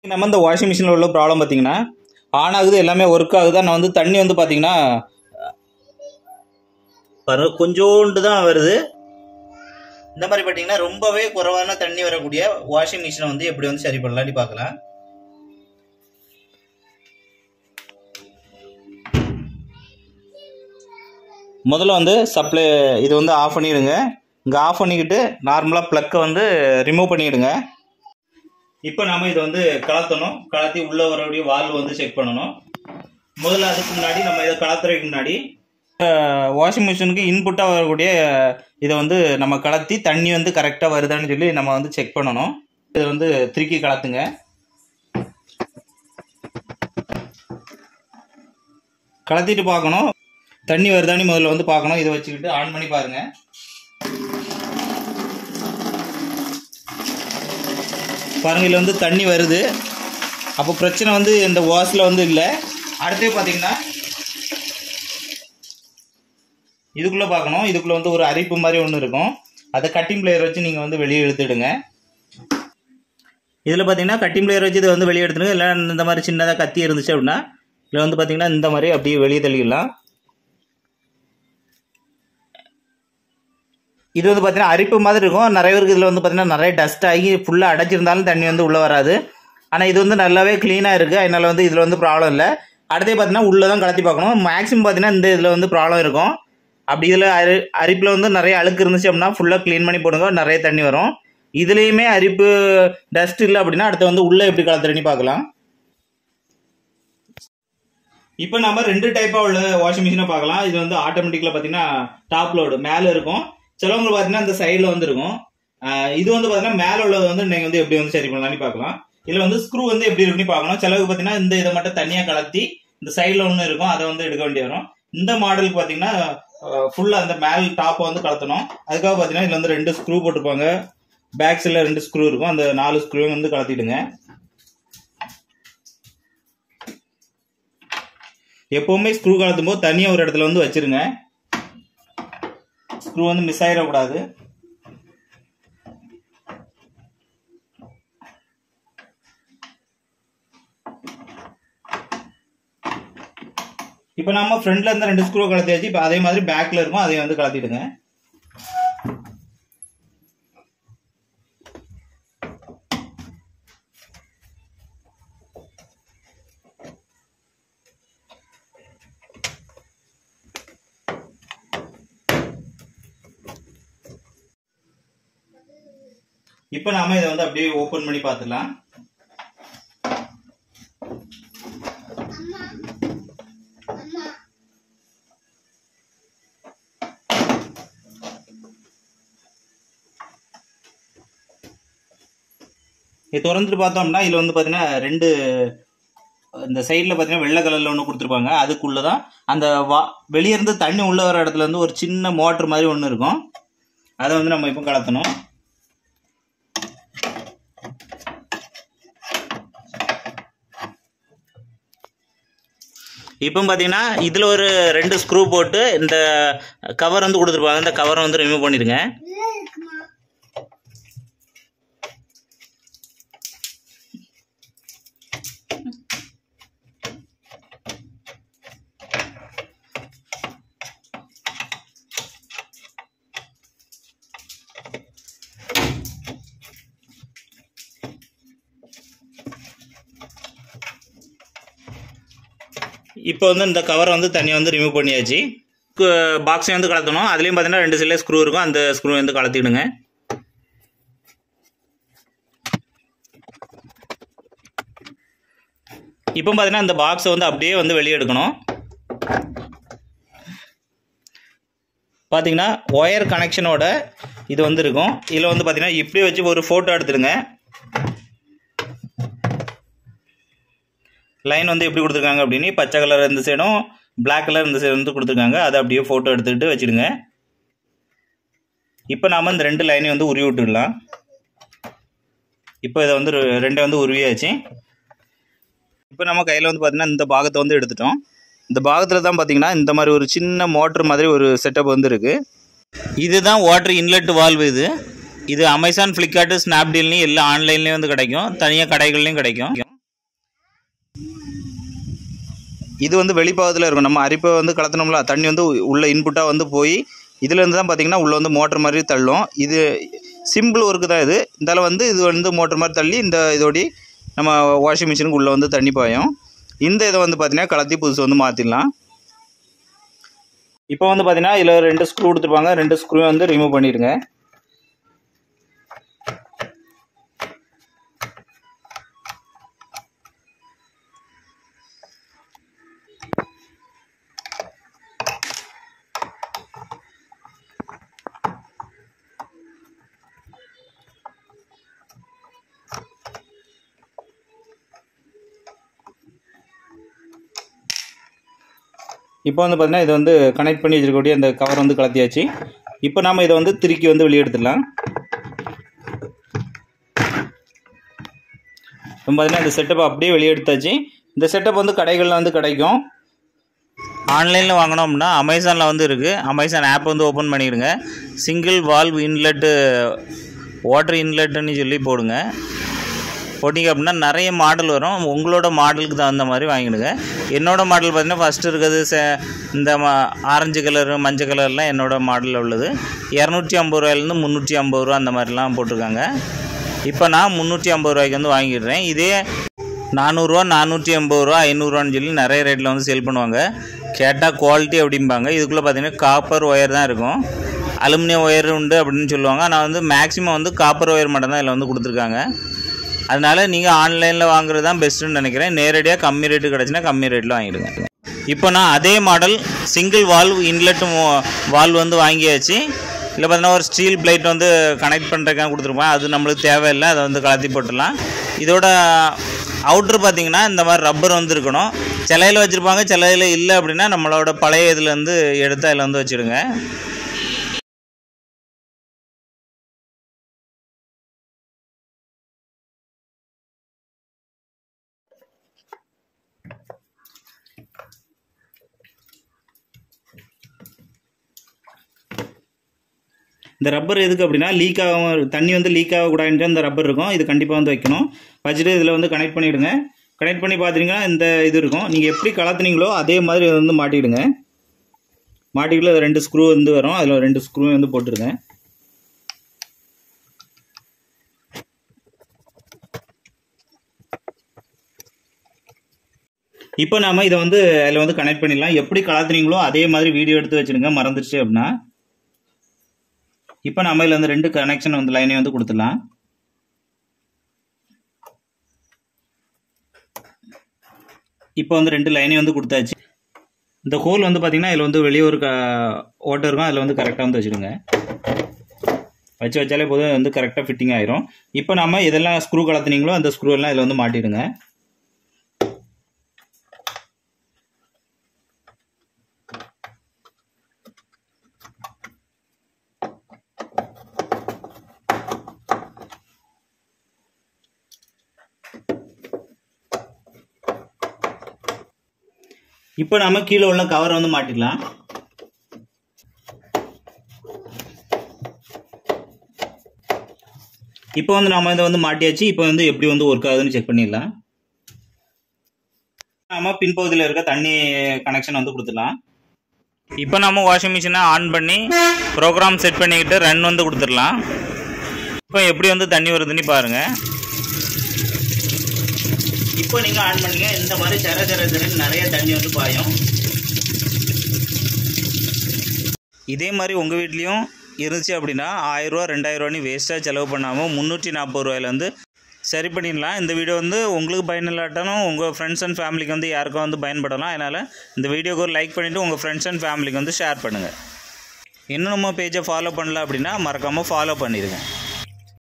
நம்ம இந்த வாஷிங் மிஷினில் உள்ள ப்ராப்ளம் பார்த்தீங்கன்னா ஆன் ஆகுது எல்லாமே ஒர்க் ஆகுது ஆனால் வந்து தண்ணி வந்து பார்த்தீங்கன்னா பாருங்க கொஞ்சோண்டு தான் வருது இந்த மாதிரி பார்த்தீங்கன்னா ரொம்பவே குறைவான தண்ணி வரக்கூடிய வாஷிங் மிஷினை வந்து எப்படி வந்து சரி பண்ணலாம்னு பார்க்கலாம் முதல்ல வந்து சப்ளை இது வந்து ஆஃப் பண்ணிடுங்க இங்கே ஆஃப் பண்ணிக்கிட்டு நார்மலாக ப்ளக்கை வந்து ரிமூவ் பண்ணிவிடுங்க இப்போ நாம இதை வந்து கலத்தணும் கலத்தி உள்ளே வரக்கூடிய வால்வு வந்து செக் பண்ணணும் முதல்ல அதுக்கு முன்னாடி நம்ம இதை கலத்துறதுக்கு முன்னாடி வாஷிங் மிஷினுக்கு இன்புட்டாக வரக்கூடிய இதை வந்து நம்ம கலத்தி தண்ணி வந்து கரெக்டாக வருதான்னு சொல்லி நம்ம வந்து செக் பண்ணணும் இதை வந்து திருக்கி கலத்துங்க கலத்திட்டு பார்க்கணும் தண்ணி வருதான்னு முதல்ல வந்து பார்க்கணும் இதை வச்சுக்கிட்டு ஆன் பண்ணி பாருங்க பாருங்க இதில் வந்து தண்ணி வருது அப்போ பிரச்சனை வந்து இந்த வாஷில் வந்து இல்லை அடுத்து பார்த்தீங்கன்னா இதுக்குள்ளே பார்க்கணும் இதுக்குள்ளே வந்து ஒரு அரிப்பு மாதிரி ஒன்று இருக்கும் அதை கட்டிங் பிளேயர் வச்சு நீங்கள் வந்து வெளியே இழுத்துடுங்க இதில் பார்த்தீங்கன்னா கட்டிங் பிளேயர் வச்சு இதை வந்து வெளியே எடுத்துடுங்க இல்லை இந்த மாதிரி சின்னதாக கத்தி இருந்துச்சு அப்படின்னா இதில் வந்து பார்த்தீங்கன்னா இந்த மாதிரி அப்படியே வெளியே தள்ளிடலாம் இது வந்து பார்த்தீங்கன்னா அரிப்பு மாதிரி இருக்கும் நிறைய பேருக்கு இதில் வந்து பார்த்தீங்கன்னா நிறைய டஸ்ட் ஆகி ஃபுல்லாக அடைச்சிருந்தாலும் தண்ணி வந்து உள்ளே வராது ஆனால் இது வந்து நல்லாவே க்ளீனாக இருக்குது அதனால் வந்து இதில் வந்து ப்ராப்ளம் இல்லை அடுத்தே பார்த்தீங்கன்னா உள்ளே தான் கலத்தி பார்க்கணும் மேக்ஸிமம் பார்த்தீங்கன்னா இந்த இதில் வந்து ப்ராப்ளம் இருக்கும் அப்படி இதில் அரி அரிப்பில் வந்து நிறைய அழுக்கு இருந்துச்சு அப்படின்னா ஃபுல்லாக க்ளீன் பண்ணி போடுங்க நிறைய தண்ணி வரும் இதுலேயுமே அரிப்பு டஸ்ட் இல்லை அப்படின்னா அடுத்து வந்து உள்ளே எப்படி கலத்துறேன்னு பார்க்கலாம் இப்போ நம்ம ரெண்டு டைப்பாக உள்ள வாஷிங் மிஷினை பார்க்கலாம் இது வந்து ஆட்டோமேட்டிக்கில் பார்த்தீங்கன்னா டாப் லோடு மேலே இருக்கும் சிலவங்க பார்த்தீங்கன்னா இந்த சைடில் வந்து இருக்கும் ஆஹ் இது வந்து பார்த்தீங்கன்னா மேலே உள்ளது வந்து நீங்கள் வந்து எப்படி வந்து சரி பண்ணலாம்னு பார்க்கலாம் இதில் வந்து ஸ்க்ரூ வந்து எப்படி இருக்குன்னு பார்க்கணும் சிலவுக்கு பார்த்தீங்கன்னா இந்த இதை மட்டும் தனியாக கலத்தி இந்த சைடில் ஒன்று இருக்கும் அதை வந்து எடுக்க வேண்டி வரும் இந்த மாடலுக்கு பார்த்தீங்கன்னா ஃபுல்லாக அந்த மேல் டாப்பை வந்து கலத்தணும் அதுக்காக பார்த்தீங்கன்னா இதில் வந்து ரெண்டு ஸ்க்ரூ போட்டிருப்பாங்க பேக் சைடில் ரெண்டு ஸ்க்ரூ இருக்கும் அந்த நாலு ஸ்க்ரூவையும் வந்து கலத்திடுங்க எப்பவுமே ஸ்க்ரூ கலத்தும் போது தனியாக ஒரு இடத்துல வந்து வச்சிருங்க ஸ்க்ரூ வந்து மிஸ் ஆயிடக்கூடாது இப்போ நம்ம ஃப்ரண்ட்ல இருந்து ரெண்டு ஸ்க்ரூ கலத்தியாச்சு இப்போ அதே மாதிரி பேக்ல இருக்கும் அதையும் வந்து கலத்திடுங்க இப்போ நாம இதை வந்து அப்படியே ஓபன் பண்ணி பார்த்துடலாம் இது திறந்துட்டு பார்த்தோம்னா இதில் வந்து பார்த்தீங்கன்னா ரெண்டு இந்த சைடில் பார்த்தீங்கன்னா வெள்ளை கலரில் ஒன்று கொடுத்துருப்பாங்க அதுக்குள்ளே தான் அந்த வா வெளியே இருந்து தண்ணி உள்ளே வர இடத்துல வந்து ஒரு சின்ன மோட்ரு மாதிரி ஒன்று இருக்கும் அதை வந்து நம்ம இப்போ கலத்தணும் இப்போ பார்த்தீங்கன்னா இதில் ஒரு ரெண்டு ஸ்க்ரூ போட்டு இந்த கவர் வந்து கொடுத்துருப்பாங்க இந்த கவரை வந்து ரிமூவ் பண்ணிடுங்க இப்போ வந்து இந்த கவரை வந்து தனியாக வந்து ரிமூவ் பண்ணியாச்சு பாக்ஸையும் வந்து கலத்தணும் அதுலேயும் பார்த்தீங்கன்னா ரெண்டு சில ஸ்க்ரூ இருக்கும் அந்த ஸ்க்ரூ வந்து கலத்திடுங்க இப்போ பார்த்தீங்கன்னா இந்த பாக்ஸை வந்து அப்படியே வந்து வெளியே எடுக்கணும் பார்த்தீங்கன்னா ஒயர் கனெக்ஷனோட இது வந்து இருக்கும் இதில் வந்து பார்த்தீங்கன்னா இப்படி வச்சு ஒரு ஃபோட்டோ எடுத்துடுங்க லைன் வந்து எப்படி கொடுத்துருக்காங்க அப்படின்னு பச்சை கலர் இந்த சைடும் பிளாக் கலர் இந்த சைடு வந்து கொடுத்துருக்காங்க அதை அப்படியே ஃபோட்டோ எடுத்துக்கிட்டு வச்சுடுங்க இப்போ நாம் இந்த ரெண்டு லைனையும் வந்து உருவி விட்டுடலாம் இப்போ இதை வந்து ரெ- ரெண்டை வந்து உருவியாச்சு இப்போ நம்ம கையில் வந்து பார்த்தீங்கன்னா இந்த பாகத்தை வந்து எடுத்துட்டோம் இந்த பாகத்தில் தான் பார்த்தீங்கன்னா இந்த மாதிரி ஒரு சின்ன மோட்டர் மாதிரி ஒரு செட்டப் வந்து இருக்குது இதுதான் வாட்டர் இன்லெட் வால்வு இது இது அமேசான் ஃப்ளிப்கார்ட்டு ஸ்னாப்டீல்லையும் எல்லா ஆன்லைன்லேயும் வந்து கிடைக்கும் தனியாக கடைகள்லையும் கிடைக்கும் இது வந்து வெளிப்பாகத்தில் இருக்கும் நம்ம அரிப்பை வந்து கலத்தினோம்ல தண்ணி வந்து உள்ள இன்புட்டாக வந்து போய் இதுலேருந்து தான் பார்த்தீங்கன்னா உள்ளே வந்து மோட்டர் மாதிரி தள்ளும் இது சிம்பிள் ஒர்க்கு தான் இது இந்தால வந்து இது வந்து மோட்டர் மாதிரி தள்ளி இந்த இதோடி நம்ம வாஷிங் மிஷினுக்கு உள்ளே வந்து தண்ணி பாயும் இந்த இதை வந்து பார்த்தீங்கன்னா கலத்தி புதுசு வந்து மாற்றிடலாம் இப்போ வந்து பார்த்தீங்கன்னா இதில் ரெண்டு ஸ்க்ரூ கொடுத்துருப்பாங்க ரெண்டு ஸ்க்ரூ வந்து ரிமூவ் பண்ணிடுங்க இப்போ வந்து பார்த்தீங்கன்னா இதை வந்து கனெக்ட் பண்ணி வச்சிருக்கக்கூடிய அந்த கவர் வந்து கலத்தியாச்சு இப்போ நாம இதை வந்து திருக்கி வந்து வெளியே எடுத்துடலாம் இப்போ பார்த்தீங்கன்னா இந்த செட்டப் அப்படியே வெளியே எடுத்தாச்சு இந்த செட்டப் வந்து கடைகளில் வந்து கிடைக்கும் ஆன்லைனில் வாங்கினோம்னா அமேசானில் வந்து இருக்குது அமேசான் ஆப் வந்து ஓப்பன் பண்ணிடுங்க சிங்கிள் வால்வ் இன்லெட்டு வாட்டர் இன்லெட்டுன்னு சொல்லி போடுங்க போட்டிங்க அப்படின்னா நிறைய மாடல் வரும் உங்களோட மாடலுக்கு தகுந்த மாதிரி வாங்கிடுங்க என்னோட மாடல் பார்த்தீங்கன்னா ஃபஸ்ட்டு இருக்கிறது ச இந்த ம ஆரஞ்சு கலரு மஞ்சள் கலர்லாம் என்னோட மாடலில் உள்ளது இரநூத்தி ஐம்பது ரூபாயிலேருந்து முந்நூற்றி ஐம்பது ரூபா அந்த மாதிரிலாம் போட்டிருக்காங்க இப்போ நான் முந்நூற்றி ஐம்பது ரூபாய்க்கு வந்து வாங்கிடுறேன் இதே நானூறுரூவா நானூற்றி ஐம்பது ரூபா ஐநூறுரூவான்னு சொல்லி நிறைய ரேட்டில் வந்து சேல் பண்ணுவாங்க கேட்டால் குவாலிட்டி அப்படிம்பாங்க இதுக்குள்ளே பார்த்தீங்கன்னா காப்பர் ஒயர் தான் இருக்கும் அலுமினியம் ஒயர் உண்டு அப்படின்னு சொல்லுவாங்க ஆனால் வந்து மேக்ஸிமம் வந்து காப்பர் ஒயர் மட்டும் தான் இதில் வந்து கொடுத்துருக்காங்க அதனால நீங்கள் ஆன்லைனில் வாங்குறது தான் பெஸ்ட்டுன்னு நினைக்கிறேன் நேரடியாக கம்மி ரேட்டு கிடச்சுன்னா கம்மி ரேட்டில் வாங்கிடுங்க இப்போ நான் அதே model single valve inlet valve வந்து வாங்கியாச்சு இல்லை பார்த்தீங்கன்னா ஒரு ஸ்டீல் பிளேட் வந்து கனெக்ட் பண்ணுறதுக்காக கொடுத்துருப்பேன் அது நம்மளுக்கு தேவையில்லை அதை வந்து கலத்தி போட்டுடலாம் இதோட அவுட்ரு பார்த்தீங்கன்னா இந்த மாதிரி ரப்பர் வந்து இருக்கணும் சிலையில் வச்சுருப்பாங்க சிலையில் இல்லை அப்படின்னா நம்மளோட பழைய இதில் வந்து எடுத்து அதில் வந்து வச்சுடுங்க இந்த ரப்பர் எதுக்கு அப்படின்னா லீக் ஆகும் தண்ணி வந்து லீக் ஆகக்கூடாதுன்ட்டு அந்த ரப்பர் இருக்கும் இது கண்டிப்பாக வந்து வைக்கணும் வச்சுட்டு இதில் வந்து கனெக்ட் பண்ணிவிடுங்க கனெக்ட் பண்ணி பார்த்தீங்கன்னா இந்த இது இருக்கும் நீங்கள் எப்படி கலத்துனீங்களோ அதே மாதிரி இதை வந்து மாட்டிடுங்க மாட்டிக்கிட்டு ரெண்டு ஸ்க்ரூ வந்து வரும் அதில் ரெண்டு ஸ்க்ரூ வந்து போட்டுருங்க இப்போ நாம இதை வந்து அதில் வந்து கனெக்ட் பண்ணிடலாம் எப்படி கலத்துனீங்களோ அதே மாதிரி வீடியோ எடுத்து வச்சுருங்க மறந்துடுச்சு அப்படின்னா இப்போ நம்ம இதில் வந்து ரெண்டு கனெக்ஷன் வந்து லைனை வந்து கொடுத்துடலாம் இப்போ வந்து ரெண்டு லைனையும் வந்து கொடுத்தாச்சு இந்த ஹோல் வந்து பார்த்தீங்கன்னா இதில் வந்து வெளியே ஒரு க ஓட்டை இருக்கும் அதில் வந்து கரெக்டாக வந்து வச்சுடுங்க வச்சு வச்சாலே போதும் வந்து கரெக்டாக ஃபிட்டிங் ஆயிரும் இப்போ நம்ம இதெல்லாம் ஸ்க்ரூ கலத்துனீங்களோ அந்த ஸ்க்ரூ எல்லாம் இதில் வந்து மாட்டிடுங்க இப்போ நம்ம கீழே உள்ள கவரை வந்து மாட்டிடலாம் இப்போ வந்து நாம இதை வந்து மாட்டியாச்சு இப்போ வந்து எப்படி வந்து ஒர்க் ஆகுதுன்னு செக் பண்ணிடலாம் நாம பின்பகுதியில் இருக்க தண்ணி கனெக்ஷன் வந்து கொடுத்துடலாம் இப்போ நம்ம வாஷிங் மிஷினை ஆன் பண்ணி ப்ரோக்ராம் செட் பண்ணிக்கிட்டு ரன் வந்து கொடுத்துடலாம் இப்போ எப்படி வந்து தண்ணி வருதுன்னு பாருங்க இப்போ நீங்க ஆன் பண்ணீங்க இந்த மாதிரி சர சர சரன்னு நிறைய தண்ணி வந்து பாயும் இதே மாதிரி உங்கள் வீட்லேயும் இருந்துச்சு அப்படின்னா ஆயிரரூவா ரெண்டாயிரரூவான்னு வேஸ்ட்டாக செலவு பண்ணாமல் முந்நூற்றி நாற்பது ரூபாயில வந்து சரி பண்ணிடலாம் இந்த வீடியோ வந்து உங்களுக்கு பயனில்லாட்டாலும் உங்கள் ஃப்ரெண்ட்ஸ் அண்ட் ஃபேமிலிக்கு வந்து யாருக்கும் வந்து பயன்படலாம் அதனால் இந்த வீடியோக்கு ஒரு லைக் பண்ணிவிட்டு உங்கள் ஃப்ரெண்ட்ஸ் அண்ட் ஃபேமிலிக்கு வந்து ஷேர் பண்ணுங்கள் இன்னும் நம்ம பேஜை ஃபாலோ பண்ணல அப்படின்னா மறக்காமல் ஃபாலோ பண்ணிடுங்க